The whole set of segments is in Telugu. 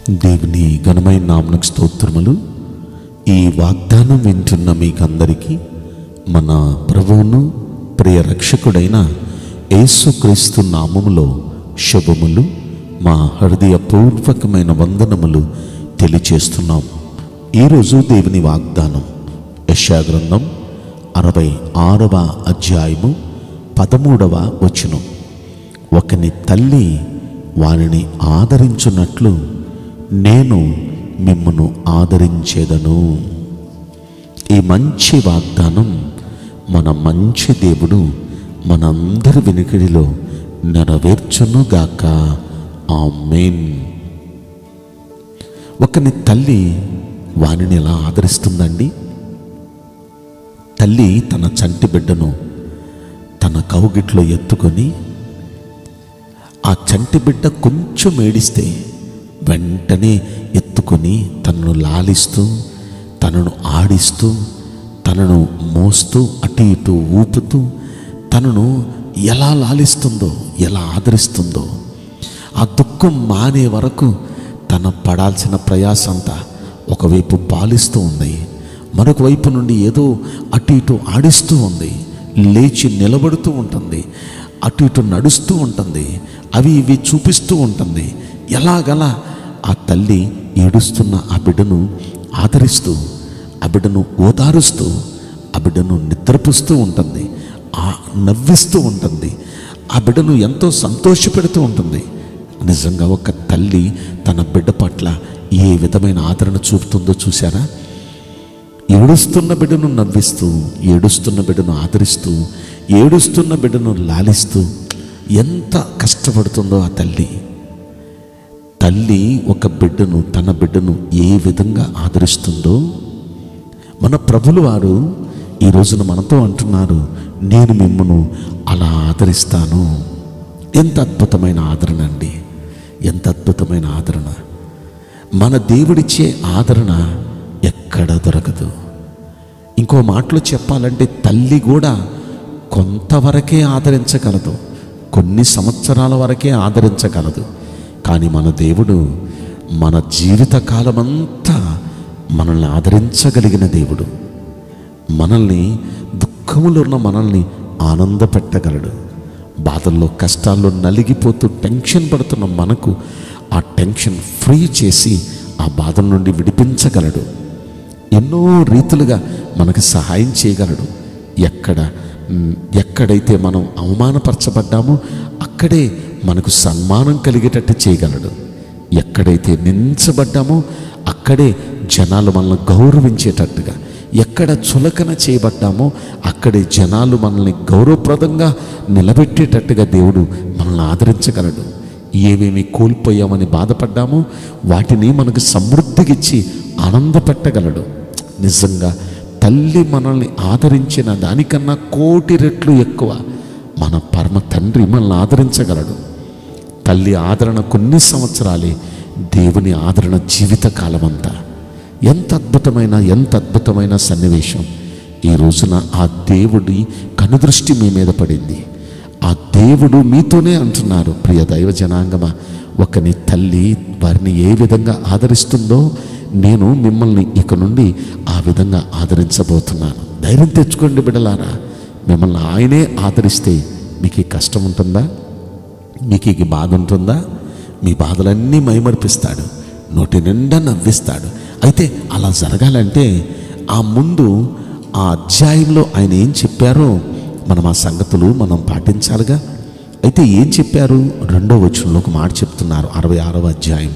దేవుని ఘనమైన నామనకు స్తోత్రములు ఈ వాగ్దానం వింటున్న మీకందరికీ మన ప్రభువును ప్రియ రక్షకుడైన యేసుక్రీస్తు నామములో శుభములు మా హృదయపూర్వకమైన వందనములు తెలియచేస్తున్నాం ఈరోజు దేవుని వాగ్దానం యశాగ్రంథం అరవై ఆరవ అధ్యాయము పదమూడవ వచనం ఒకని తల్లి వారిని ఆదరించున్నట్లు నేను మిమ్మను ఆదరించేదను ఈ మంచి వాగ్దానం మన మంచి దేవుడు మనందరి వినికిడిలో నెరవేర్చునుగాక ఆమేన్ ఒకని తల్లి వానిని ఎలా ఆదరిస్తుందండి తల్లి తన చంటి బిడ్డను తన కౌగిట్లో ఎత్తుకొని ఆ చంటి బిడ్డ కొంచెం ఏడిస్తే వెంటనే ఎత్తుకొని తనను లాలిస్తూ తనను ఆడిస్తూ తనను మోస్తూ అటు ఇటు ఊపుతూ తనను ఎలా లాలిస్తుందో ఎలా ఆదరిస్తుందో ఆ దుఃఖం మానే వరకు తన పడాల్సిన ప్రయాసంతా ఒకవైపు పాలిస్తూ ఉంది మరొక వైపు నుండి ఏదో అటు ఇటు ఆడిస్తూ ఉంది లేచి నిలబడుతూ ఉంటుంది అటు ఇటు నడుస్తూ ఉంటుంది అవి ఇవి చూపిస్తూ ఉంటుంది ఎలాగలా ఆ తల్లి ఏడుస్తున్న ఆ బిడ్డను ఆదరిస్తూ ఆ బిడ్డను ఓదారుస్తూ ఆ బిడ్డను నిద్రపుస్తూ ఉంటుంది ఆ నవ్విస్తూ ఉంటుంది ఆ బిడ్డను ఎంతో సంతోషపెడుతూ ఉంటుంది నిజంగా ఒక తల్లి తన బిడ్డ పట్ల ఏ విధమైన ఆదరణ చూపుతుందో చూసారా ఏడుస్తున్న బిడ్డను నవ్విస్తూ ఏడుస్తున్న బిడ్డను ఆదరిస్తూ ఏడుస్తున్న బిడ్డను లాలిస్తూ ఎంత కష్టపడుతుందో ఆ తల్లి తల్లి ఒక బిడ్డను తన బిడ్డను ఏ విధంగా ఆదరిస్తుందో మన ప్రభులు వారు ఈ రోజున మనతో అంటున్నారు నేను మిమ్మను అలా ఆదరిస్తాను ఎంత అద్భుతమైన ఆదరణ అండి ఎంత అద్భుతమైన ఆదరణ మన దేవుడిచ్చే ఆదరణ ఎక్కడ దొరకదు ఇంకో మాటలో చెప్పాలంటే తల్లి కూడా కొంతవరకే ఆదరించగలదు కొన్ని సంవత్సరాల వరకే ఆదరించగలదు కానీ మన దేవుడు మన జీవిత కాలమంతా మనల్ని ఆదరించగలిగిన దేవుడు మనల్ని దుఃఖములో ఉన్న మనల్ని ఆనందపెట్టగలడు బాధల్లో కష్టాల్లో నలిగిపోతూ టెన్షన్ పడుతున్న మనకు ఆ టెన్షన్ ఫ్రీ చేసి ఆ బాధల నుండి విడిపించగలడు ఎన్నో రీతులుగా మనకు సహాయం చేయగలడు ఎక్కడ మ్, ఎక్కడైతే మనం అవమానపరచబడ్డామో అక్కడే మనకు సన్మానం కలిగేటట్టు చేయగలడు ఎక్కడైతే నించబడ్డామో అక్కడే జనాలు మనల్ని గౌరవించేటట్టుగా ఎక్కడ చులకన చేయబడ్డామో అక్కడే జనాలు మనల్ని గౌరవప్రదంగా నిలబెట్టేటట్టుగా దేవుడు మనల్ని ఆదరించగలడు ఏమేమి కోల్పోయామని బాధపడ్డామో వాటిని మనకు సమృద్ధిగిచ్చి ఆనందపెట్టగలడు నిజంగా తల్లి మనల్ని ఆదరించిన దానికన్నా కోటి రెట్లు ఎక్కువ మన పరమ తండ్రి మనల్ని ఆదరించగలడు తల్లి ఆదరణ కొన్ని సంవత్సరాలే దేవుని ఆదరణ జీవితకాలం అంతా ఎంత అద్భుతమైన ఎంత అద్భుతమైన సన్నివేశం ఈ రోజున ఆ దేవుడి కనుదృష్టి మీ మీద పడింది ఆ దేవుడు మీతోనే అంటున్నారు ప్రియ దైవ జనాంగమ ఒకని తల్లి వారిని ఏ విధంగా ఆదరిస్తుందో నేను మిమ్మల్ని ఇక నుండి ఆ విధంగా ఆదరించబోతున్నాను ధైర్యం తెచ్చుకోండి బిడలారా మిమ్మల్ని ఆయనే ఆదరిస్తే మీకు ఈ కష్టం ఉంటుందా మీకు ఈ బాధ ఉంటుందా మీ బాధలన్నీ మైమర్పిస్తాడు నోటి నిండా నవ్విస్తాడు అయితే అలా జరగాలంటే ఆ ముందు ఆ అధ్యాయంలో ఆయన ఏం చెప్పారో మనం ఆ సంగతులు మనం పాటించాలిగా అయితే ఏం చెప్పారు రెండో వచనంలో ఒక మాట చెప్తున్నారు అరవై ఆరవ అధ్యాయం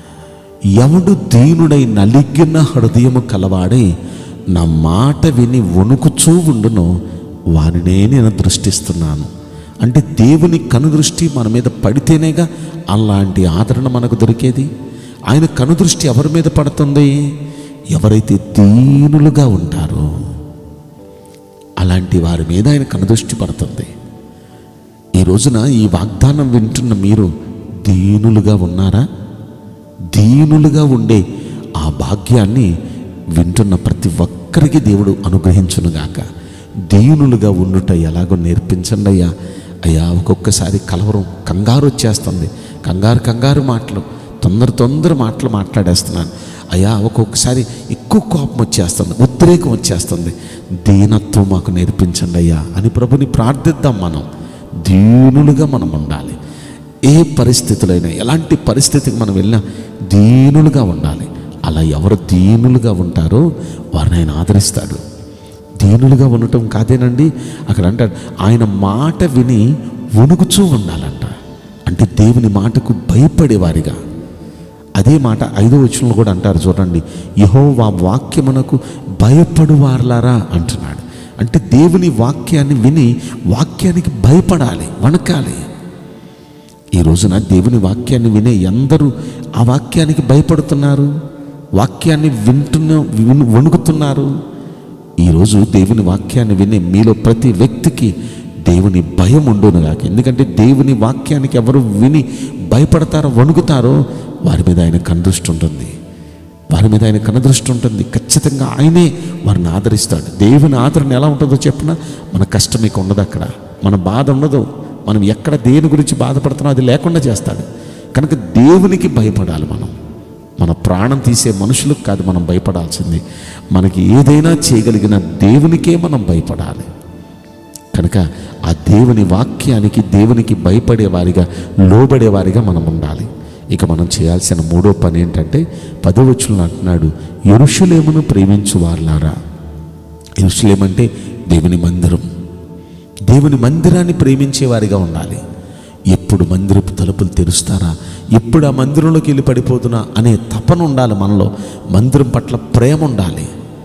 ఎవడు దీనుడై నలిగిన హృదయము కలవాడై నా మాట విని వణుకుచూ ఉండునో వారినే నేను దృష్టిస్తున్నాను అంటే దేవుని కనుదృష్టి మన మీద పడితేనేగా అలాంటి ఆదరణ మనకు దొరికేది ఆయన కనుదృష్టి ఎవరి మీద పడుతుంది ఎవరైతే దీనులుగా ఉంటారో అలాంటి వారి మీద ఆయన కనుదృష్టి పడుతుంది ఈ రోజున ఈ వాగ్దానం వింటున్న మీరు దీనులుగా ఉన్నారా దీనులుగా ఉండే ఆ భాగ్యాన్ని వింటున్న ప్రతి ఒక్కరికి దేవుడు అనుగ్రహించునుగాక దీనులుగా ఉండుట ఎలాగో నేర్పించండి అయ్యా అయ్యా ఒక్కొక్కసారి కలవరం కంగారు వచ్చేస్తుంది కంగారు కంగారు మాటలు తొందర తొందర మాటలు మాట్లాడేస్తున్నాను అయ్యా ఒక్కొక్కసారి ఎక్కువ కోపం వచ్చేస్తుంది ఉద్రేకం వచ్చేస్తుంది దీనత్వం మాకు నేర్పించండి అయ్యా అని ప్రభుని ప్రార్థిద్దాం మనం దీనులుగా మనం ఉండాలి ఏ పరిస్థితులైనా ఎలాంటి పరిస్థితికి మనం వెళ్ళినా దీనులుగా ఉండాలి అలా ఎవరు దీనులుగా ఉంటారో వారిని ఆయన ఆదరిస్తాడు దీనులుగా ఉండటం కాదేనండి అక్కడ అంటాడు ఆయన మాట విని వణుకుచూ ఉండాలంట అంటే దేవుని మాటకు భయపడేవారిగా అదే మాట ఐదో వచనంలో కూడా అంటారు చూడండి యహోవా వాక్యమునకు భయపడువారలారా అంటున్నాడు అంటే దేవుని వాక్యాన్ని విని వాక్యానికి భయపడాలి వణకాలి ఈ రోజున దేవుని వాక్యాన్ని వినే ఎందరూ ఆ వాక్యానికి భయపడుతున్నారు వాక్యాన్ని వింటున్న విను వణుకుతున్నారు ఈరోజు దేవుని వాక్యాన్ని వినే మీలో ప్రతి వ్యక్తికి దేవుని భయం ఉండునుగాక ఎందుకంటే దేవుని వాక్యానికి ఎవరు విని భయపడతారో వణుకుతారో వారి మీద ఆయన కనుదృష్టి ఉంటుంది వారి మీద ఆయన కనుదృష్టి ఉంటుంది ఖచ్చితంగా ఆయనే వారిని ఆదరిస్తాడు దేవుని ఆదరణ ఎలా ఉంటుందో చెప్పిన మన కష్టం మీకు ఉండదు అక్కడ మన బాధ ఉండదు మనం ఎక్కడ దేని గురించి బాధపడుతున్నామో అది లేకుండా చేస్తాడు కనుక దేవునికి భయపడాలి మనం మన ప్రాణం తీసే మనుషులకు కాదు మనం భయపడాల్సింది మనకి ఏదైనా చేయగలిగిన దేవునికే మనం భయపడాలి కనుక ఆ దేవుని వాక్యానికి దేవునికి భయపడే వారిగా లోబడే వారిగా మనం ఉండాలి ఇక మనం చేయాల్సిన మూడో పని ఏంటంటే పదవచ్చులను అంటున్నాడు ఎరుషులేమును ప్రేమించు వారులారా ఎరుషులేమంటే దేవుని మందిరం దేవుని మందిరాన్ని ప్రేమించే వారిగా ఉండాలి ఎప్పుడు మందిరపు తలుపులు తెరుస్తారా ఎప్పుడు ఆ మందిరంలోకి వెళ్ళి పడిపోతున్నా అనే తపన ఉండాలి మనలో మందిరం పట్ల ప్రేమ ఉండాలి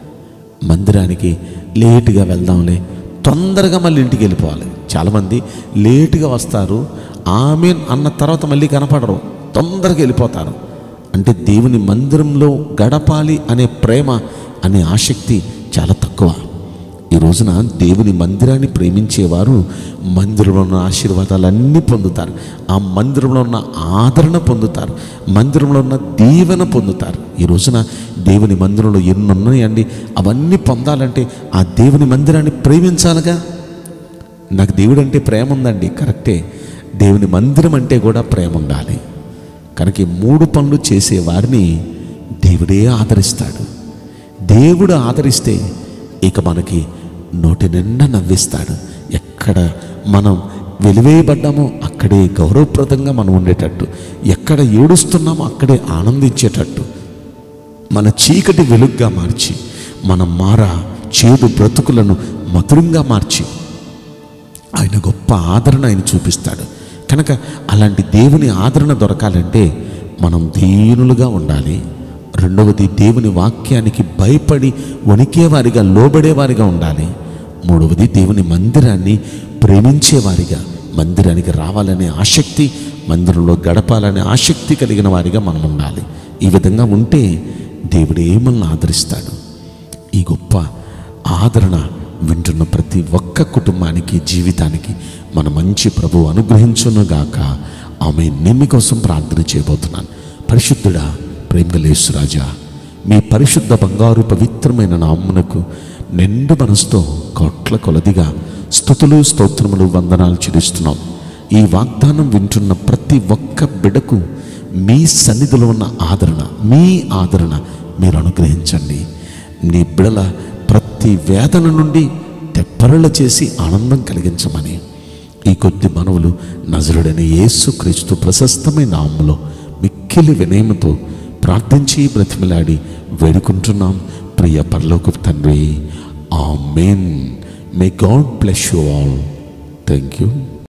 మందిరానికి లేటుగా వెళ్దాంలే తొందరగా మళ్ళీ ఇంటికి వెళ్ళిపోవాలి చాలామంది లేటుగా వస్తారు ఆమె అన్న తర్వాత మళ్ళీ కనపడరు తొందరగా వెళ్ళిపోతారు అంటే దేవుని మందిరంలో గడపాలి అనే ప్రేమ అనే ఆసక్తి చాలా తక్కువ ఈ రోజున దేవుని మందిరాన్ని ప్రేమించేవారు మందిరంలో ఉన్న ఆశీర్వాదాలన్నీ పొందుతారు ఆ మందిరంలో ఉన్న ఆదరణ పొందుతారు మందిరంలో ఉన్న దీవెన పొందుతారు ఈ రోజున దేవుని మందిరంలో ఎన్ని ఉన్నాయండి అవన్నీ పొందాలంటే ఆ దేవుని మందిరాన్ని ప్రేమించాలిగా నాకు దేవుడు అంటే ప్రేమ ఉందండి కరెక్టే దేవుని మందిరం అంటే కూడా ప్రేమ ఉండాలి కనుక ఈ మూడు పనులు చేసే వారిని దేవుడే ఆదరిస్తాడు దేవుడు ఆదరిస్తే ఇక మనకి నోటి నిండా నవ్విస్తాడు ఎక్కడ మనం వెలివేయబడ్డామో అక్కడే గౌరవప్రదంగా మనం ఉండేటట్టు ఎక్కడ ఏడుస్తున్నామో అక్కడే ఆనందించేటట్టు మన చీకటి వెలుగ్గా మార్చి మన మార చేదు బ్రతుకులను మధురంగా మార్చి ఆయన గొప్ప ఆదరణ ఆయన చూపిస్తాడు కనుక అలాంటి దేవుని ఆదరణ దొరకాలంటే మనం దీనులుగా ఉండాలి రెండవది దేవుని వాక్యానికి భయపడి వణికేవారిగా లోబడేవారిగా ఉండాలి మూడవది దేవుని మందిరాన్ని ప్రేమించేవారిగా మందిరానికి రావాలనే ఆసక్తి మందిరంలో గడపాలనే ఆసక్తి కలిగిన వారిగా మనం ఉండాలి ఈ విధంగా ఉంటే దేవుడే మనల్ని ఆదరిస్తాడు ఈ గొప్ప ఆదరణ వింటున్న ప్రతి ఒక్క కుటుంబానికి జీవితానికి మన మంచి ప్రభు అనుగ్రహించునుగాక ఆమె నిమ్మి కోసం ప్రార్థన చేయబోతున్నాను పరిశుద్ధుడా ప్రేమలేసు రాజా మీ పరిశుద్ధ బంగారు పవిత్రమైన నామ్మునకు నిండు మనసుతో కోట్ల కొలదిగా స్థుతులు స్తోత్రములు వందనాలు చెల్లిస్తున్నాం ఈ వాగ్దానం వింటున్న ప్రతి ఒక్క బిడకు మీ సన్నిధిలో ఉన్న ఆదరణ మీ ఆదరణ మీరు అనుగ్రహించండి నీ బిడల ప్రతి వేదన నుండి తెప్పరల చేసి ఆనందం కలిగించమని ఈ కొద్ది మనవులు నజరుడైన యేసు క్రీస్తు ప్రశస్తమైన నామములో మిక్కిలి వినయముతో ప్రార్థించి బ్రతిమిలాడి వేడుకుంటున్నాం ప్రియ పరలోక తండ్రి amen may God bless you all thank you